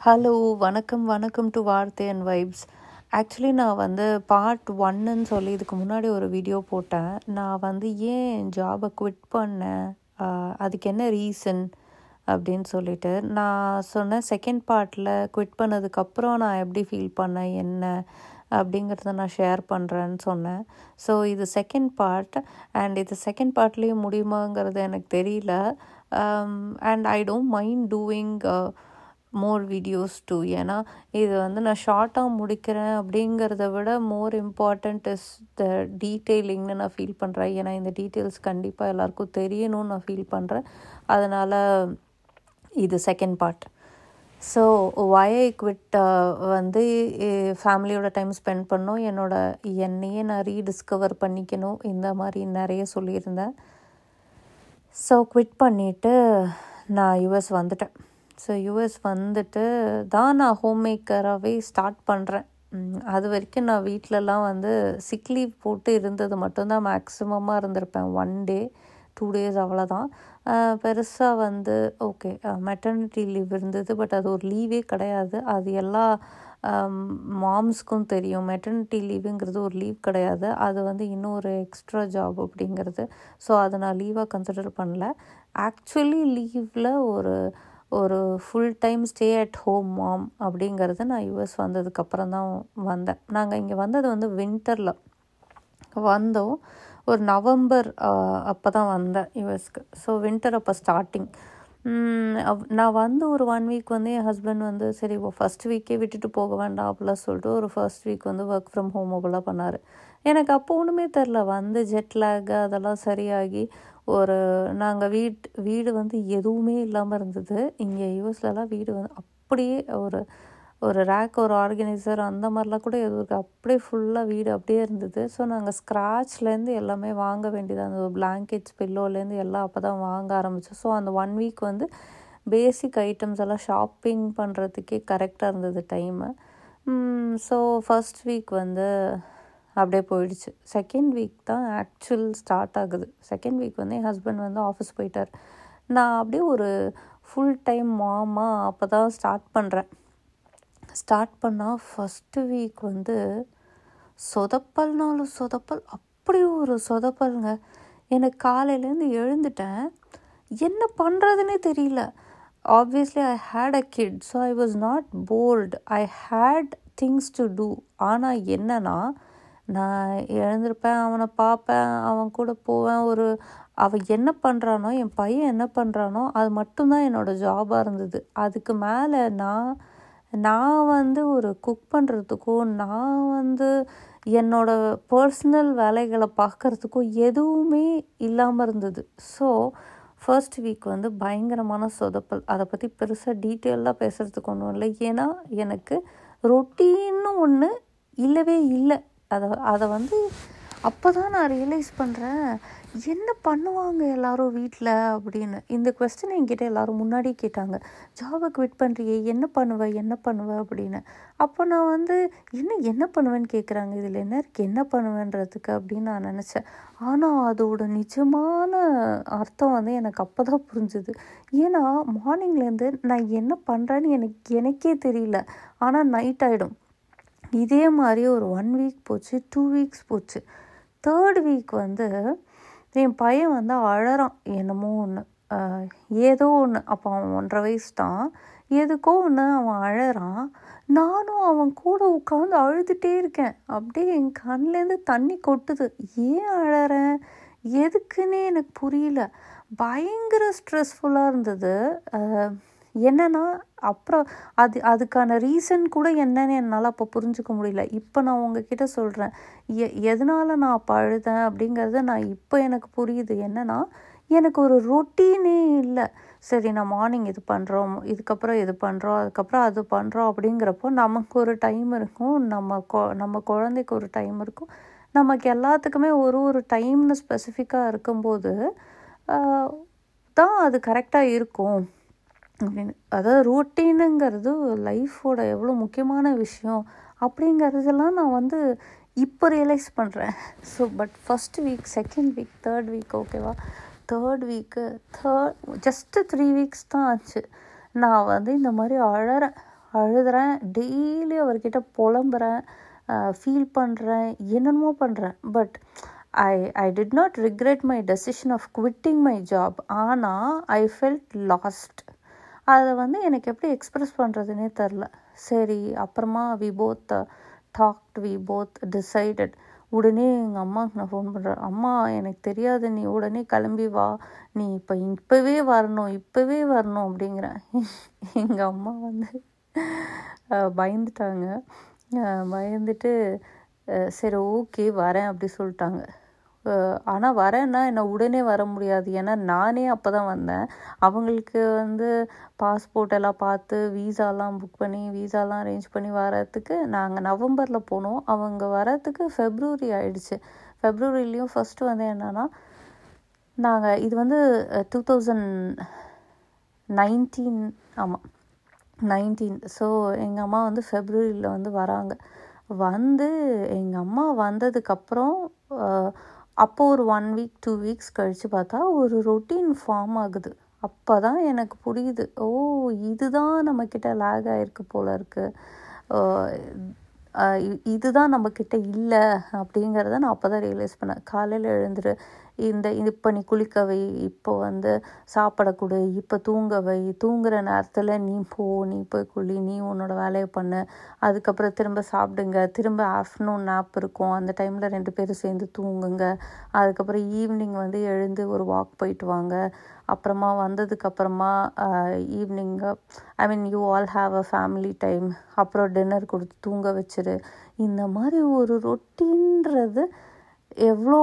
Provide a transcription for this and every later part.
hello வணக்கம் வணக்கம் to வார்த்தை அண்ட் வைப்ஸ் ஆக்சுவலி நான் வந்து பார்ட் ஒன்னுன்னு சொல்லி இதுக்கு முன்னாடி ஒரு வீடியோ போட்டேன் நான் வந்து ஏன் ஜாபை குவிட் பண்ணேன் ஆஹ் அதுக்கு என்ன ரீசன் அப்படின்னு சொல்லிட்டு நான் சொன்னேன் செகண்ட் பார்ட்டில் குவிட் பண்ணதுக்கப்புறம் நான் எப்படி ஃபீல் பண்ணேன் என்ன அப்படிங்கிறத நான் ஷேர் பண்ணுறேன்னு சொன்னேன் ஸோ இது செகண்ட் பார்ட் அண்ட் இது செகண்ட் பார்ட்லேயும் முடியுமாங்கிறது எனக்கு தெரியல and I don't mind doing more videos too ஏன்னா இது வந்து நான் ஷார்ட்டாக முடிக்கிறேன் அப்படிங்கிறத விட மோர் இம்பார்ட்டண்ட் இஸ் த டீட்டெயிலிங்னு நான் ஃபீல் பண்ணுறேன் ஏன்னா இந்த டீட்டெயில்ஸ் கண்டிப்பாக எல்லாருக்கும் தெரியணும்னு நான் ஃபீல் பண்ணுறேன் அதனால் இது second part so why I quit வந்து ஃபேமிலியோட டைம் ஸ்பெண்ட் பண்ணணும் என்னோட என்னையே நான் ரீடிஸ்கவர் பண்ணிக்கணும் இந்த மாதிரி நிறைய சொல்லியிருந்தேன் ஸோ குவிட் பண்ணிவிட்டு நான் யூஎஸ் வந்துட்டேன் ஸோ யூஎஸ் வந்துட்டு தான் நான் ஹோம் மேக்கராகவே ஸ்டார்ட் பண்ணுறேன் அது வரைக்கும் நான் வீட்டிலலாம் வந்து சிக் லீவ் போட்டு இருந்தது மட்டும்தான் மேக்ஸிமமாக இருந்திருப்பேன் ஒன் டே டூ டேஸ் அவ்வளோதான் பெருசாக வந்து ஓகே மெட்டர்னிட்டி லீவ் இருந்தது பட் அது ஒரு லீவே கிடையாது அது எல்லா மாம்ஸ்க்கும் தெரியும் மெட்டர்னிட்டி லீவுங்கிறது ஒரு லீவ் கிடையாது அது வந்து இன்னும் ஒரு எக்ஸ்ட்ரா ஜாப் அப்படிங்கிறது ஸோ அதை நான் லீவாக கன்சிடர் பண்ணல ஆக்சுவலி லீவில் ஒரு ஒரு full time stay at home mom அப்படிங்கிறது நான் யூஎஸ் வந்ததுக்கப்புறம் தான் வந்தேன் நாங்கள் இங்கே வந்தது வந்து வின்டரில் வந்தோம் ஒரு நவம்பர் அப்போ தான் வந்தேன் யூஎஸ்க்கு ஸோ வின்டர் அப்போ ஸ்டார்டிங் நான் வந்து ஒரு ஒன் வீக் வந்து என் ஹஸ்பண்ட் வந்து சரி ஃபஸ்ட் வீக்கே விட்டுட்டு போக வேண்டாம் அப்படிலாம் சொல்லிட்டு ஒரு ஃபர்ஸ்ட் வீக் வந்து ஒர்க் ஃப்ரம் ஹோம் அப்படிலாம் பண்ணார் எனக்கு அப்போ ஒன்றுமே தெரில வந்து ஜெட் லேக் அதெல்லாம் சரியாகி ஒரு நாங்கள் வீட் வீடு வந்து எதுவுமே இல்லாமல் இருந்தது இங்கே யூஎஸ்லலாம் வீடு வந்து அப்படியே ஒரு ஒரு ரேக் ஒரு ஆர்கனைசர் அந்த மாதிரிலாம் கூட எதுவும் இருக்குது அப்படியே ஃபுல்லாக வீடு அப்படியே இருந்தது ஸோ நாங்கள் ஸ்க்ராட்ச்லேருந்து எல்லாமே வாங்க வேண்டியது அந்த பிளாங்கெட்ஸ் பில்லோலேருந்து எல்லாம் அப்போ தான் வாங்க ஆரம்பித்தோம் ஸோ அந்த ஒன் வீக் வந்து பேசிக் ஐட்டம்ஸ் எல்லாம் ஷாப்பிங் பண்ணுறதுக்கே கரெக்டாக இருந்தது டைமு ஸோ ஃபஸ்ட் வீக் வந்து அப்படியே போயிடுச்சு செகண்ட் வீக் தான் ஆக்சுவல் ஸ்டார்ட் ஆகுது செகண்ட் வீக் வந்து என் ஹஸ்பண்ட் வந்து ஆஃபீஸ் போயிட்டார் நான் அப்படியே ஒரு ஃபுல் டைம் மாமா அப்போ தான் ஸ்டார்ட் பண்ணுறேன் ஸ்டார்ட் பண்ணால் ஃபஸ்ட்டு வீக் வந்து சொதப்பல்னாலும் சொதப்பல் அப்படி ஒரு சொதப்பல்ங்க எனக்கு காலையிலேருந்து எழுந்துட்டேன் என்ன பண்ணுறதுனே தெரியல obviously I had a kid so I was not bored I had things to do ஆனால் என்னன்னா நான் எழுந்திருப்பேன் அவனை பார்ப்பேன் அவன் கூட போவேன் ஒரு அவன் என்ன பண்ணுறானோ என் பையன் என்ன பண்ணுறானோ அது மட்டும்தான் என்னோடய ஜாபாக இருந்தது அதுக்கு மேலே நான் நான் வந்து ஒரு குக் பண்ணுறதுக்கும் நான் வந்து என்னோடய பர்சனல் வேலைகளை பார்க்குறதுக்கும் எதுவுமே இல்லாமல் இருந்தது ஸோ ஃபர்ஸ்ட் வீக் வந்து பயங்கரமான சொதப்பல் அதை பற்றி பெருசாக டீட்டெயிலாக பேசுகிறதுக்கு ஒன்றும் இல்லை ஏன்னா எனக்கு ரொட்டீன்னு ஒன்று இல்லவே இல்லை அதை அதை வந்து அப்போ தான் நான் ரியலைஸ் பண்ணுறேன் என்ன பண்ணுவாங்க எல்லாரும் வீட்டில் அப்படின்னு இந்த கொஸ்டின் என்கிட்ட எல்லாரும் முன்னாடி கேட்டாங்க ஜாபை குவிட் பண்ணுறியே என்ன பண்ணுவ என்ன பண்ணுவ அப்படின்னு அப்போ நான் வந்து என்ன என்ன பண்ணுவேன்னு கேட்குறாங்க இதில் என்ன இருக்குது என்ன பண்ணுவேன்றதுக்கு அப்படின்னு நான் நினச்சேன் ஆனால் அதோட நிஜமான அர்த்தம் வந்து எனக்கு அப்போ தான் புரிஞ்சுது ஏன்னா மார்னிங்லேருந்து நான் என்ன பண்ணுறேன்னு எனக்கு எனக்கே தெரியல ஆனால் நைட் ஆகிடும் இதே மாதிரி ஒரு ஒன் வீக் போச்சு டூ வீக்ஸ் போச்சு தேர்ட் வீக் வந்து என் பையன் வந்து அழறான் என்னமோ ஒன்று ஏதோ ஒன்று அப்போ அவன் ஒன்றரை வயசு தான் எதுக்கோ ஒன்று அவன் அழறான் நானும் அவன் கூட உட்காந்து அழுதுகிட்டே இருக்கேன் அப்படியே என் கண்லேருந்து தண்ணி கொட்டுது ஏன் அழறேன் எதுக்குன்னே எனக்கு புரியல பயங்கர ஸ்ட்ரெஸ்ஃபுல்லாக இருந்தது என்னன்னா அப்புறம் அது அதுக்கான ரீசன் கூட என்னன்னு என்னால் அப்போ புரிஞ்சுக்க முடியல இப்போ நான் உங்ககிட்ட சொல்கிறேன் எ எதனால் நான் அப்போ அழுதேன் அப்படிங்கிறத நான் இப்போ எனக்கு புரியுது என்னன்னா எனக்கு ஒரு ரொட்டீனே இல்லை சரி நான் மார்னிங் இது பண்ணுறோம் இதுக்கப்புறம் இது பண்ணுறோம் அதுக்கப்புறம் அது பண்ணுறோம் அப்படிங்கிறப்போ நமக்கு ஒரு டைம் இருக்கும் நம்ம கொ நம்ம குழந்தைக்கு ஒரு டைம் இருக்கும் நமக்கு எல்லாத்துக்குமே ஒரு ஒரு டைம்னு ஸ்பெசிஃபிக்காக இருக்கும்போது தான் அது கரெக்டாக இருக்கும் அப்படின்னு அதாவது ரொட்டீனுங்கிறது லைஃபோட எவ்வளோ முக்கியமான விஷயம் அப்படிங்கிறதெல்லாம் நான் வந்து இப்போ ரியலைஸ் பண்ணுறேன் so but first week second week third week ஓகேவா third week third just three weeks தான் ஆச்சு நான் வந்து இந்த மாதிரி அழறேன் அழுதுறேன் டெய்லி அவர்கிட்ட புலம்புறேன் ஃபீல் பண்ணுறேன் என்னென்னமோ பண்ணுறேன் but I I did not regret my decision of quitting my job ஆனால் ஐ ஃபெல்ட் லாஸ்ட் அதை வந்து எனக்கு எப்படி எக்ஸ்ப்ரெஸ் பண்ணுறதுனே தெரில சரி அப்புறமா we both talked we both decided உடனே எங்கள் அம்மாவுக்கு நான் ஃபோன் பண்ணுறேன் அம்மா எனக்கு தெரியாது நீ உடனே கிளம்பி வா நீ இப்போ இப்போவே வரணும் இப்போவே வரணும் அப்படிங்கிறேன் எங்கள் அம்மா வந்து பயந்துட்டாங்க பயந்துட்டு சரி ஓகே வரேன் அப்படி சொல்லிட்டாங்க ஆனால் வரேன்னா என்ன உடனே வர முடியாது ஏன்னா நானே அப்போ தான் வந்தேன் அவங்களுக்கு வந்து பாஸ்போர்ட் எல்லாம் பார்த்து வீசாலாம் புக் பண்ணி வீசாலாம் அரேஞ்ச் பண்ணி வரத்துக்கு நாங்கள் நவம்பரில் போனோம் அவங்க வரத்துக்கு ஃபெப்ரவரி ஆயிடுச்சு ஃபெப்ரவரிலையும் ஃபஸ்ட்டு வந்து என்னென்னா நாங்கள் இது வந்து டூ தௌசண்ட் நைன்டீன் ஆமாம் நைன்டீன் ஸோ எங்கள் அம்மா வந்து ஃபெப்ரவரியில் வந்து வராங்க வந்து எங்கள் அம்மா வந்ததுக்கப்புறம் அப்போ ஒரு ஒன் வீக் டூ வீக்ஸ் கழித்து பார்த்தா ஒரு ரொட்டீன் ஃபார்ம் ஆகுது அப்போ தான் எனக்கு புரியுது ஓ இதுதான் நம்மக்கிட்ட லேக் ஆகிருக்கு போல இருக்குது இதுதான் நம்மக்கிட்ட இல்லை அப்படிங்கிறத நான் அப்போ தான் ரியலைஸ் பண்ணேன் காலையில் எழுந்துரு இந்த இப்போ நீ குளிக்க வை இப்போ வந்து சாப்பிட கொடு இப்போ தூங்க வை தூங்குற நேரத்தில் நீ போ நீ போய் குளி நீ உன்னோட வேலையை பண்ணு அதுக்கப்புறம் திரும்ப சாப்பிடுங்க திரும்ப ஆஃப்டர்நூன் நாப் இருக்கும் அந்த டைமில் ரெண்டு பேரும் சேர்ந்து தூங்குங்க அதுக்கப்புறம் ஈவினிங் வந்து எழுந்து ஒரு வாக் போயிட்டு வாங்க அப்புறமா வந்ததுக்கப்புறமா evening I mean you all have a family time அப்புறம் டின்னர் கொடுத்து தூங்க வச்சிரு இந்த மாதிரி ஒரு ரொட்டீன்றது எவ்வளோ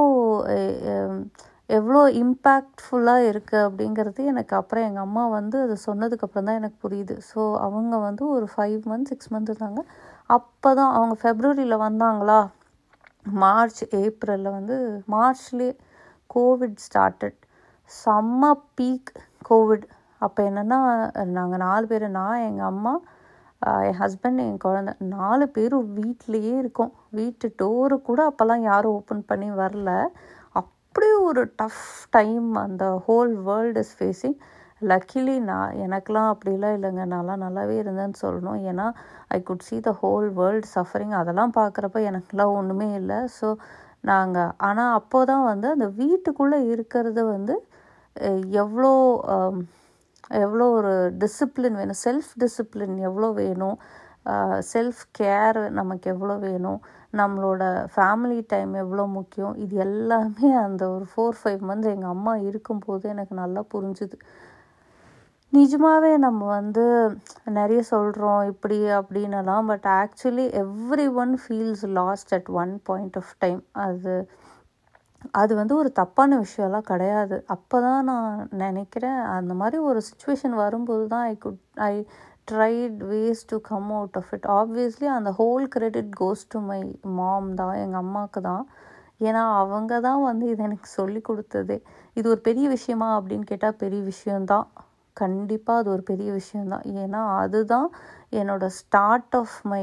எவ்வளோ இம்பேக்ட்ஃபுல்லாக இருக்குது அப்படிங்கிறது எனக்கு அப்புறம் எங்கள் அம்மா வந்து அது சொன்னதுக்கப்புறம் தான் எனக்கு புரியுது ஸோ அவங்க வந்து ஒரு ஃபைவ் மந்த்ஸ் சிக்ஸ் மந்த் இருந்தாங்க அப்போ தான் அவங்க ஃபெப்ரவரியில் வந்தாங்களா மார்ச் ஏப்ரலில் வந்து மார்ச்லேயே கோவிட் ஸ்டார்டட் செம்ம பீக் கோவிட் அப்போ என்னென்னா நாங்கள் நாலு பேர் நான் எங்கள் அம்மா என் ஹஸ்பண்ட் என் குழந்த நாலு பேரும் வீட்லேயே இருக்கோம் வீட்டு டோரு கூட அப்போல்லாம் யாரும் ஓப்பன் பண்ணி வரல அப்படி ஒரு டஃப் டைம் அந்த whole world is facing luckily நான் எனக்கெலாம் அப்படிலாம் இல்லைங்க நான்லாம் நல்லாவே இருந்தேன்னு சொல்லணும் ஏன்னா I could see the whole world suffering அதெல்லாம் பார்க்குறப்ப எனக்குலாம் ஒன்றுமே இல்லை ஸோ நாங்கள் ஆனால் அப்போ தான் வந்து அந்த வீட்டுக்குள்ளே இருக்கிறது வந்து எவ்வளோ எவ்வளோ ஒரு டிசிப்ளின் வேணும் செல்ஃப் டிசிப்ளின் எவ்வளோ வேணும் செல்ஃப் கேர் நமக்கு எவ்வளோ வேணும் நம்மளோட ஃபேமிலி டைம் எவ்வளோ முக்கியம் இது எல்லாமே அந்த ஒரு ஃபோர் ஃபைவ் மந்த்ஸ் எங்கள் அம்மா இருக்கும்போது எனக்கு நல்லா புரிஞ்சுது நிஜமாகவே நம்ம வந்து நிறைய சொல்கிறோம் இப்படி அப்படின்னலாம் but actually everyone feels lost at one point of time அது அது வந்து ஒரு தப்பான விஷயம்லாம் கிடையாது அப்போ தான் நான் நினைக்கிறேன் அந்த மாதிரி ஒரு சுச்சுவேஷன் வரும்போது தான் I could I tried ways to come out of it obviously அந்த whole credit goes to my mom தான் எங்கள் அம்மாவுக்கு தான் ஏன்னா அவங்க தான் வந்து இதை எனக்கு சொல்லி கொடுத்ததே இது ஒரு பெரிய விஷயமா அப்படின்னு கேட்டால் பெரிய விஷயந்தான் கண்டிப்பாக அது ஒரு பெரிய விஷயந்தான் ஏன்னா அதுதான் என்னோடய start of my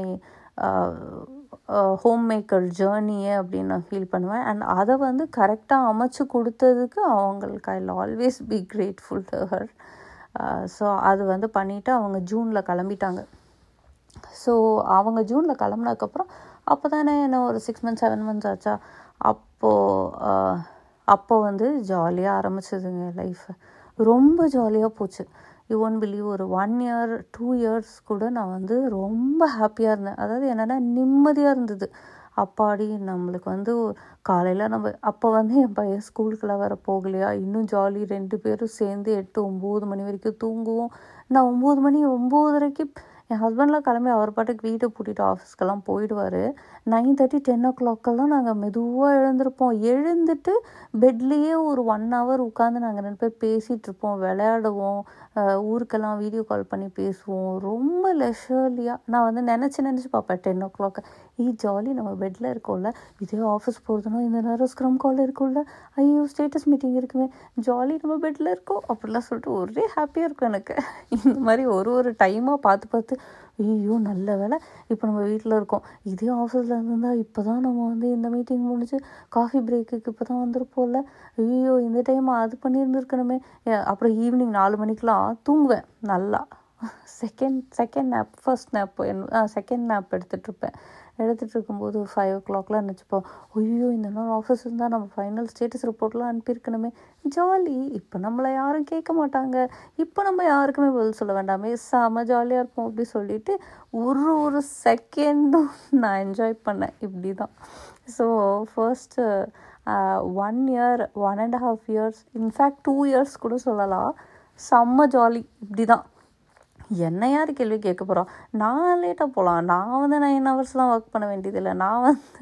home maker ஜேர்னியே அப்படின்னு நான் ஃபீல் பண்ணுவேன் அண்ட் அதை வந்து கரெக்டாக அமைச்சு கொடுத்ததுக்கு அவங்களுக்கு I always be grateful to her so அது வந்து பண்ணிவிட்டு அவங்க ஜூனில் கிளம்பிட்டாங்க ஸோ அவங்க ஜூனில் கிளம்புனதுக்கப்புறம் அப்போ தானே என்ன ஒரு சிக்ஸ் மந்த்ஸ் செவன் மந்த்ஸ் ஆச்சா அப்போது அப்போ வந்து ஜாலியாக ஆரம்பிச்சதுங்க லைஃப் ரொம்ப ஜாலியாக போச்சு யூ ஒன்ட் பிலீவ் ஒரு ஒன் இயர் டூ இயர்ஸ் கூட நான் வந்து ரொம்ப ஹாப்பியாக இருந்தேன் அதாவது என்னென்னா நிம்மதியாக இருந்தது அப்பாடி நம்மளுக்கு வந்து காலையில் நம்ம அப்போ வந்து என் பையன் ஸ்கூலுக்கெல்லாம் வர போகலையா இன்னும் ஜாலி ரெண்டு பேரும் சேர்ந்து எட்டு ஒம்பது மணி வரைக்கும் தூங்குவோம் நான் ஒம்பது மணி ஒம்போதரைக்கு என் ஹஸ்பண்ட்லாம் கிளம்பி அவர் பாட்டுக்கு வீட்டை பூட்டிட்டு ஆஃபீஸ்க்கெல்லாம் போயிடுவார் நைன் தேர்ட்டி டென் ஓ கிளாக்கெல்லாம் நாங்கள் மெதுவாக எழுந்திருப்போம் எழுந்துட்டு பெட்லேயே ஒரு ஒன் ஹவர் உட்காந்து நாங்கள் ரெண்டு பேர் பேசிகிட்டு இருப்போம் விளையாடுவோம் ஊருக்கெல்லாம் வீடியோ கால் பண்ணி பேசுவோம் ரொம்ப லெஷர்லியாக நான் வந்து நினச்சி நினச்சி பார்ப்பேன் டென் ஓ கிளாக் ஈ ஜாலி நம்ம பெட்டில் இருக்கோம்ல இதே ஆஃபீஸ் போகிறதுனா இந்த நேரம் ஸ்க்ரம் கால் இருக்கும்ல ஐயோ ஸ்டேட்டஸ் மீட்டிங் இருக்குமே ஜாலி நம்ம பெட்டில் இருக்கோம் அப்படிலாம் சொல்லிட்டு ஒரே ஹாப்பியாக இருக்கும் எனக்கு இந்த மாதிரி ஒரு ஒரு டைமாக பார்த்து பார்த்து ஐயோ நல்ல வேலை இப்போ நம்ம வீட்டில் இருக்கோம் இதே ஆஃபீஸில் இருந்தால் இப்போ தான் நம்ம வந்து இந்த மீட்டிங் முடிஞ்சு காஃபி பிரேக்குக்கு இப்போ தான் வந்திருப்போம்ல ஐயோ இந்த டைம் அது பண்ணியிருந்துருக்கணுமே அப்புறம் ஈவினிங் நாலு மணிக்கெலாம் தூங்குவேன் நல்லா second second nap first nap second nap எடுத்துகிட்ருப்பேன் எடுத்துகிட்டு இருக்கும்போது ஃபைவ் ஓ கிளாக்லாம் நினச்சிப்போம் ஐயோ இந்த நாள் ஆஃபீஸ் இருந்தால் நம்ம ஃபைனல் ஸ்டேட்டஸ் ரிப்போர்ட்லாம் அனுப்பியிருக்கணுமே ஜாலி இப்போ நம்மளை யாரும் கேட்க மாட்டாங்க இப்போ நம்ம யாருக்குமே பதில் சொல்ல வேண்டாமே செம ஜாலியாக இருப்போம் அப்படி சொல்லிட்டு ஒரு ஒரு செகண்டும் நான் என்ஜாய் பண்ணேன் இப்படி தான் so first one year one and half years in fact two years கூட சொல்லலாம் செம்ம ஜாலி இப்படி தான் என்ன யார் கேள்வி கேட்க போகிறோம் நான் லேட்டாக போகலாம் நான் வந்து நைன் ஹவர்ஸ்லாம் ஒர்க் பண்ண வேண்டியதில்லை நான் வந்து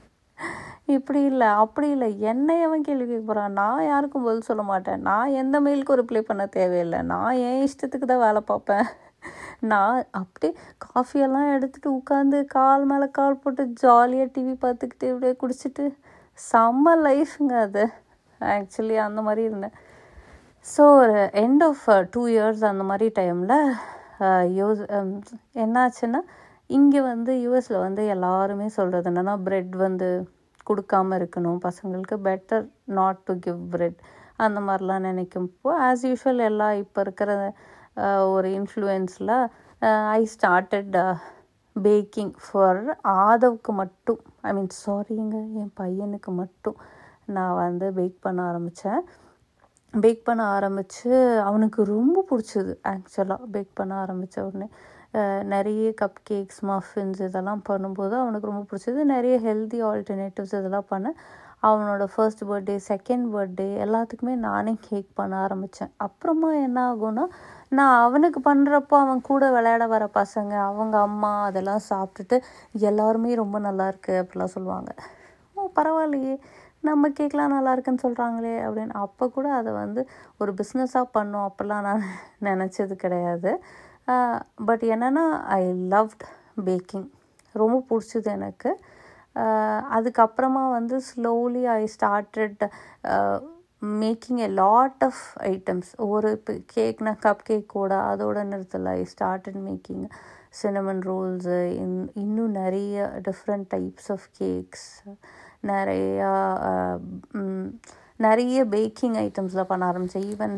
இப்படி இல்லை அப்படி இல்லை என்னை அவன் கேள்வி கேட்க போகிறான் நான் யாருக்கும் பதில் சொல்ல மாட்டேன் நான் எந்த மெயிலுக்கும் ரிப்ளை பண்ண தேவையில்லை நான் என் இஷ்டத்துக்கு தான் வேலை பார்ப்பேன் நான் அப்படியே காஃபியெல்லாம் எடுத்துகிட்டு உட்காந்து கால் மேலே கால் போட்டு ஜாலியாக டிவி பார்த்துக்கிட்டு இப்படியே குடிச்சிட்டு செம்ம லைஃப்ங்க அது ஆக்சுவலி அந்த மாதிரி இருந்தேன் ஸோ ஒரு எண்ட் ஆஃப் டூ இயர்ஸ் அந்த மாதிரி டைமில் யூஸ் என்னாச்சுன்னா இங்கே வந்து யூஎஸில் வந்து எல்லாருமே சொல்கிறது என்னென்னா ப்ரெட் வந்து கொடுக்காம இருக்கணும் பசங்களுக்கு better not to give bread அந்த மாதிரிலாம் நினைக்கும்போ ஆஸ் யூஷுவல் எல்லாம் இப்போ இருக்கிற ஒரு இன்ஃப்ளூயன்ஸில் ஐ ஸ்டார்டட் பேக்கிங் ஃபார் ஆதவுக்கு மட்டும் ஐ மீன் சாரிங்க என் பையனுக்கு மட்டும் நான் வந்து பேக் பண்ண ஆரம்பித்தேன் பேக் பண்ண ஆரம்பித்து அவனுக்கு ரொம்ப பிடிச்சது ஆக்சுவலாக பேக் பண்ண ஆரம்பித்த உடனே நிறைய கப் கேக்ஸ் மஃபின்ஸ் இதெல்லாம் பண்ணும்போது அவனுக்கு ரொம்ப பிடிச்சது நிறைய ஹெல்தி ஆல்டர்னேட்டிவ்ஸ் இதெல்லாம் பண்ணேன் அவனோட ஃபர்ஸ்ட் பர்த்டே செகண்ட் பர்த்டே எல்லாத்துக்குமே நானே கேக் பண்ண ஆரம்பித்தேன் அப்புறமா என்ன ஆகும்னா நான் அவனுக்கு பண்ணுறப்போ அவன் கூட விளையாட வர பசங்க அவங்க அம்மா அதெல்லாம் சாப்பிட்டுட்டு எல்லாருமே ரொம்ப நல்லா இருக்கு அப்படிலாம் சொல்லுவாங்க ஓ பரவாயில்லையே நம்ம கேக்லாம் நல்லா இருக்குன்னு சொல்கிறாங்களே அப்படின்னு அப்போ கூட அதை வந்து ஒரு பிஸ்னஸாக பண்ணோம் அப்போல்லாம் நான் நினச்சது கிடையாது பட் என்னென்னா ஐ லவ்ட் பேக்கிங் ரொம்ப பிடிச்சது எனக்கு அதுக்கப்புறமா வந்து slowly I started making a lot of items ஒரு இப்போ கேக்னா கப் கேக் கூட அதோட நிறுத்தலை I started making cinnamon rolls இன் இன்னும் நிறைய டிஃப்ரெண்ட் டைப்ஸ் ஆஃப் கேக்ஸ் நிறையா நிறைய பேக்கிங் ஐட்டம்ஸில் பண்ண ஆரம்பித்தேன் ஈவன்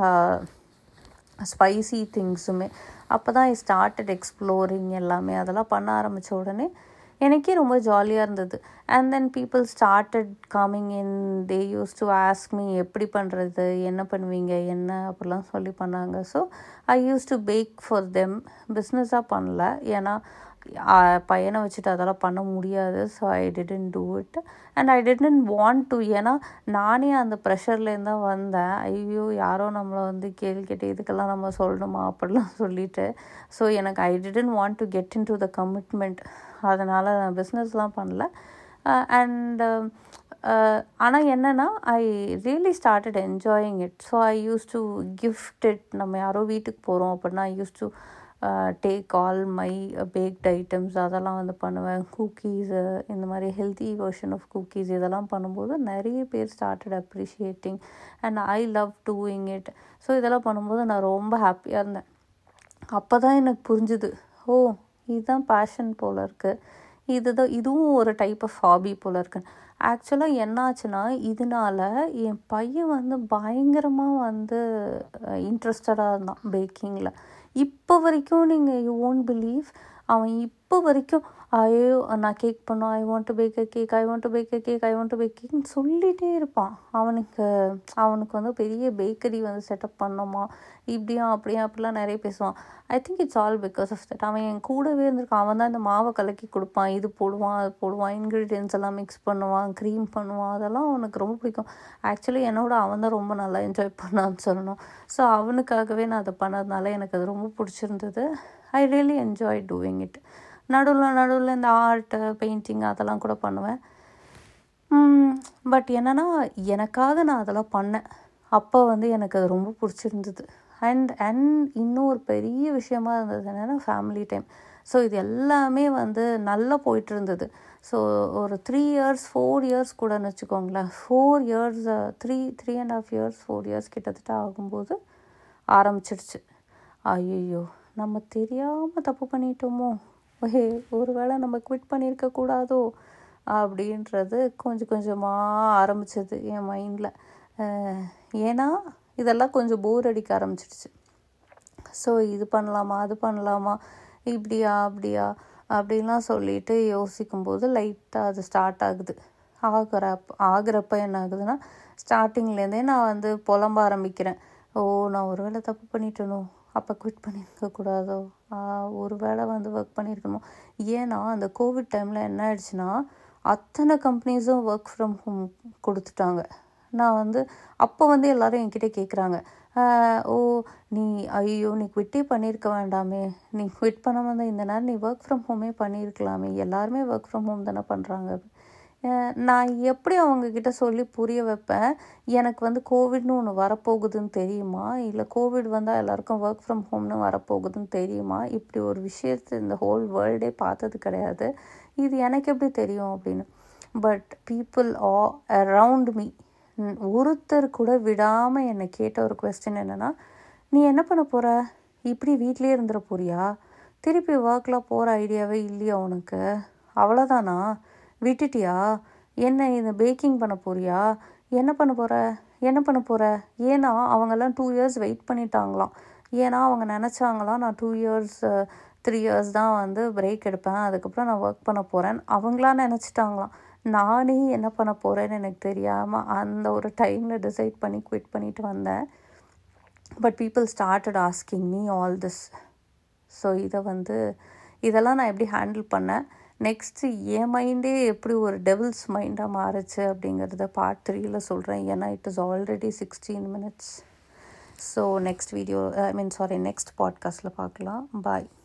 ஸ்பைசி திங்ஸுமே அப்போ தான் ஐ ஸ்டார்டட் எக்ஸ்ப்ளோரிங் எல்லாமே அதெல்லாம் பண்ண ஆரம்பித்த உடனே எனக்கே ரொம்ப ஜாலியாக இருந்தது and then people started coming in they used to ask me எப்படி பண்ணுறது என்ன பண்ணுவீங்க என்ன அப்படிலாம் சொல்லி பண்ணாங்க so I used to bake for them பிஸ்னஸாக பண்ணல ஏன்னா பையனை வச்சுட்டு அதெல்லாம் பண்ண முடியாது so I didn't do it and I didn't want to ஏன்னா நானே அந்த ப்ரெஷர்லேருந்து தான் வந்தேன் ஐயோ யாரோ நம்மளை வந்து கேள்வி கேட்டு இதுக்கெல்லாம் நம்ம சொல்லணுமா அப்படிலாம் சொல்லிட்டு ஸோ எனக்கு I didn't want to get into the commitment அதனால் நான் பிஸ்னஸ்லாம் பண்ணல அண்ட் ஆனால் என்னென்னா I really started enjoying it so I used to gift it நம்ம யாரோ வீட்டுக்கு போகிறோம் அப்படின்னா I used to take all my baked items அதெல்லாம் வந்து பண்ணுவேன் குக்கீஸு இந்த மாதிரி ஹெல்த்தி வெர்ஷன் ஆஃப் குக்கீஸ் இதெல்லாம் பண்ணும்போது நிறைய பேர் started appreciating and I love doing it so இதெல்லாம் பண்ணும்போது நான் ரொம்ப ஹாப்பியாக இருந்தேன் அப்போ தான் எனக்கு புரிஞ்சுது ஓ இதுதான் பேஷன் போல் இருக்குது இதுதான் இதுவும் ஒரு டைப் ஆஃப் ஹாபி போல் இருக்கு ஆக்சுவலாக என்னாச்சுன்னா இதனால என் பையன் வந்து பயங்கரமாக வந்து இன்ட்ரெஸ்டடாக இருந்தான் பேக்கிங்கில் இப்போ வரைக்கும் நீங்கள் யூ ஓன்ட் பிலீவ் அவன் இப்போ வரைக்கும் ஐயோ நான் கேக் பண்ணோம் I want to bake a cake I want to bake a cake I want to bake கேக்னு சொல்லிகிட்டே இருப்பான் அவனுக்கு அவனுக்கு வந்து பெரிய பேக்கரி வந்து செட்டப் பண்ணோமா இப்படியா அப்படியா அப்படிலாம் நிறைய பேசுவான் I think it's all because of that அவன் என் கூடவே இருந்திருக்கான் அவன் தான் இந்த மாவை கலக்கி கொடுப்பான் இது போடுவான் அது போடுவான் இன்க்ரீடியன்ஸ் எல்லாம் மிக்ஸ் பண்ணுவான் க்ரீம் பண்ணுவான் அதெல்லாம் அவனுக்கு ரொம்ப பிடிக்கும் ஆக்சுவலி என்னோட அவன் தான் ரொம்ப நல்லா என்ஜாய் பண்ணான்னு சொல்லணும் ஸோ அவனுக்காகவே நான் அதை பண்ணதுனால எனக்கு அது ரொம்ப பிடிச்சிருந்தது I really enjoy doing it நடுவில் நடுவில் இந்த ஆர்ட்டு பெயிண்டிங் அதெல்லாம் கூட பண்ணுவேன் பட் என்னென்னா எனக்காக நான் அதெல்லாம் பண்ணேன் அப்போ வந்து எனக்கு அது ரொம்ப பிடிச்சிருந்தது அண்ட் அண்ட் இன்னும் ஒரு பெரிய விஷயமா இருந்தது என்னென்னா ஃபேமிலி டைம் ஸோ இது எல்லாமே வந்து நல்லா போயிட்டு இருந்தது ஸோ ஒரு த்ரீ இயர்ஸ் ஃபோர் இயர்ஸ் கூடன்னு வச்சுக்கோங்களேன் four years three three and half years four years கிட்டத்தட்ட ஆகும்போது ஆரம்பிச்சிடுச்சு ஐயோ நம்ம தெரியாமல் தப்பு பண்ணிட்டோமோ ஓஹே ஒரு வேளை நம்ம குவிட் பண்ணியிருக்க கூடாதோ அப்படின்றது கொஞ்சம் கொஞ்சமாக ஆரம்பிச்சது என் மைண்டில் ஏன்னா இதெல்லாம் கொஞ்சம் போர் அடிக்க ஆரம்பிச்சிடுச்சு ஸோ இது பண்ணலாமா அது பண்ணலாமா இப்படியா அப்படியா அப்படின்லாம் சொல்லிட்டு யோசிக்கும்போது லைட்டாக அது ஸ்டார்ட் ஆகுது ஆகிறப்ப ஆகிறப்ப என்ன ஆகுதுன்னா ஸ்டார்டிங்லேருந்தே நான் வந்து புலம்ப ஆரம்பிக்கிறேன் ஓ நான் ஒரு வேளை தப்பு பண்ணிட்டேனோ அப்போ குவிட் பண்ணியிருக்க கூடாதோ ஒரு வேளை வந்து ஒர்க் பண்ணியிருக்கணும் ஏன்னா அந்த கோவிட் டைமில் என்ன ஆயிடுச்சுன்னா அத்தனை கம்பெனிஸும் ஒர்க் ஃப்ரம் ஹோம் கொடுத்துட்டாங்க நான் வந்து அப்போ வந்து எல்லாரும் என்கிட்ட கேட்குறாங்க ஓ நீ ஐயோ நீ குவிட்டே பண்ணியிருக்க வேண்டாமே நீ குவிட் பண்ணாமல் தான் இந்த நேரம் நீ ஒர்க் ஃப்ரம் ஹோமே பண்ணியிருக்கலாமே எல்லாருமே ஒர்க் ஃப்ரம் ஹோம் தானே பண்ணுறாங்க நான் எப்படி அவங்கக்கிட்ட சொல்லி புரிய வைப்பேன் எனக்கு வந்து கோவிட்னு ஒன்று வரப்போகுதுன்னு தெரியுமா இல்லை கோவிட் வந்தால் எல்லாருக்கும் ஒர்க் ஃப்ரம் ஹோம்னு வரப்போகுதுன்னு தெரியுமா இப்படி ஒரு விஷயத்தை இந்த ஹோல் வேர்ல்டே பார்த்தது கிடையாது இது எனக்கு எப்படி தெரியும் அப்படின்னு but people uh around me ஒருத்தர் கூட விடாமல் என்னை கேட்ட ஒரு கொஸ்டின் என்னென்னா நீ என்ன பண்ண போகிற இப்படி வீட்லேயே இருந்துட போறியா திருப்பி ஒர்க்கில் போகிற ஐடியாவே இல்லையா உனக்கு அவ்வளோதானா விட்டுட்டியா என்ன இந்த பேக்கிங் பண்ண போறியா என்ன பண்ண போகிற என்ன பண்ண போகிற ஏன்னா அவங்கெல்லாம் டூ இயர்ஸ் வெயிட் பண்ணிட்டாங்களாம் ஏன்னா அவங்க நினச்சாங்களாம் நான் டூ இயர்ஸ் த்ரீ இயர்ஸ் தான் வந்து பிரேக் எடுப்பேன் அதுக்கப்புறம் நான் ஒர்க் பண்ண போகிறேன் அவங்களாம் நினச்சிட்டாங்களாம் நானே என்ன பண்ண போகிறேன்னு எனக்கு தெரியாமல் அந்த ஒரு டைமில் டிசைட் பண்ணி குவிட் பண்ணிட்டு வந்தேன் but people started asking me all this so இதை வந்து இதெல்லாம் நான் எப்படி ஹேண்டில் பண்ணேன் நெக்ஸ்ட்டு என் மைண்டே எப்படி ஒரு டெவில்ஸ் மைண்டாக மாறுச்சு அப்படிங்கிறத பார்ட் த்ரீயில் சொல்கிறேன் ஏன்னா it is already sixteen minutes so next video I mean sorry next பாட்காஸ்ட்டில் பார்க்கலாம் பாய்